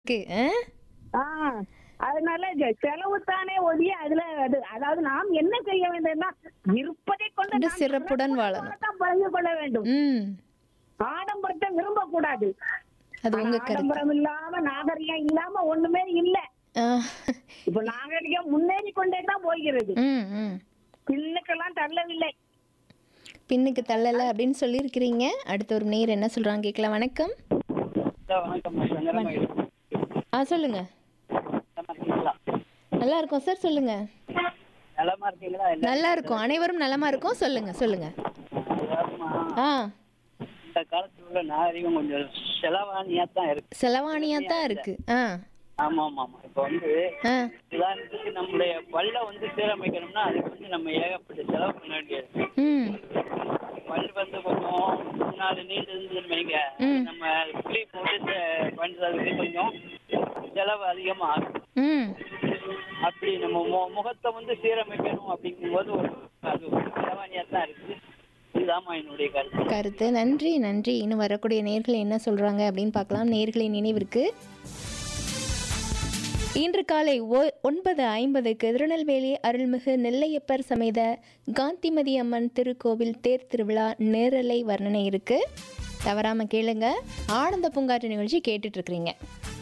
இருக்கு ஆ? ஆ அதனால ஜ- செலவு தானே ஒழிய அதுல அது அதாவது நாம் என்ன செய்ய வேண்டும்னா இருப்பதை கொண்டு கொண்டு நாம் சிறப்புடன் சிறப்புடன் வாழணும். வாழத்தான் பழகி கொள்ள வேண்டும் ம் ஆடம்பரத்தை விரும்ப கூடாது அது உங்க கருத்து ஆடம்பரம் இல்லாம நாகரிகம் இல்லாம ஒண்ணுமே இல்ல ஆ. இப்ப நாகரிகம் முன்னேறி கொண்டே தான் போகிறது ம் ம் பின்னுக்கெல்லாம் தள்ளவில்லை பின்னுக்கு தள்ளல அப்படின்னு சொல்லியிருக்கிறீங்க அடுத்த ஒரு நேர் என்ன சொல்றாங்க கேட்கலாம் வணக்கம் சார் வணக்கம் சார் நிலமை ஆ சொல்லுங்க நலமா இருக்கீங்களா நல்லா இருக்கோம் சார் சொல்லுங்க நலமா இருக்கீங்களா இல்ல நல்லா இருக்கும் அனைவரும் நலமா இருக்கும் சொல்லுங்க சொல்லுங்க அதாவதுமா, ஆ இந்த காலத்துல உள்ள நாகரிகம் கொஞ்சம் செலவானியா தான் இருக்கு செலவாணியா தான் இருக்கு ஆ ஆமா ஆமா ஆமா இப்ப வந்து ஆ உதாரணத்துக்கு நம்முடைய பல்ல வந்து சீரமைக்கணும்னா அதுக்கு வந்து நம்ம ஏகப்பட்ட செலவு பண்ண வேண்டியது ம் பல் வந்து கொஞ்சம் முன்னாடி நீண்டு இருந்ததுன்னு வைங்க ம். நம்ம கிளி போட்டு செ- பண்றதுக்கு கொஞ்சம் செலவு அதிகமா ஆகும் ம் அப்படி நம்ம மு- முகத்தை வந்து சீரமைக்கணும் அப்படிங்கும்போது ஒரு அது ஒரு செலவானியா தான் இருக்கு இதுதாம்மா என்னுடைய கருத்து கருத்து நன்றி நன்றி இன்னும் வரக்கூடிய நேர்கள் என்ன சொல்றாங்க அப்படின்னு பார்க்கலாம் நேர்களின் நினைவிற்கு இன்று காலை ஒ- ஒன்பது ஐம்பதுக்கு திருநெல்வேலி அருள்மிகு நெல்லையப்பர் சமேத காந்திமதி அம்மன் திருக்கோவில் தேர் திருவிழா நேரலை வர்ணனை இருக்கு தவறாம கேளுங்க ஆனந்த பூங்காற்று நிகழ்ச்சி கேட்டுட்டு இருக்கிறீங்க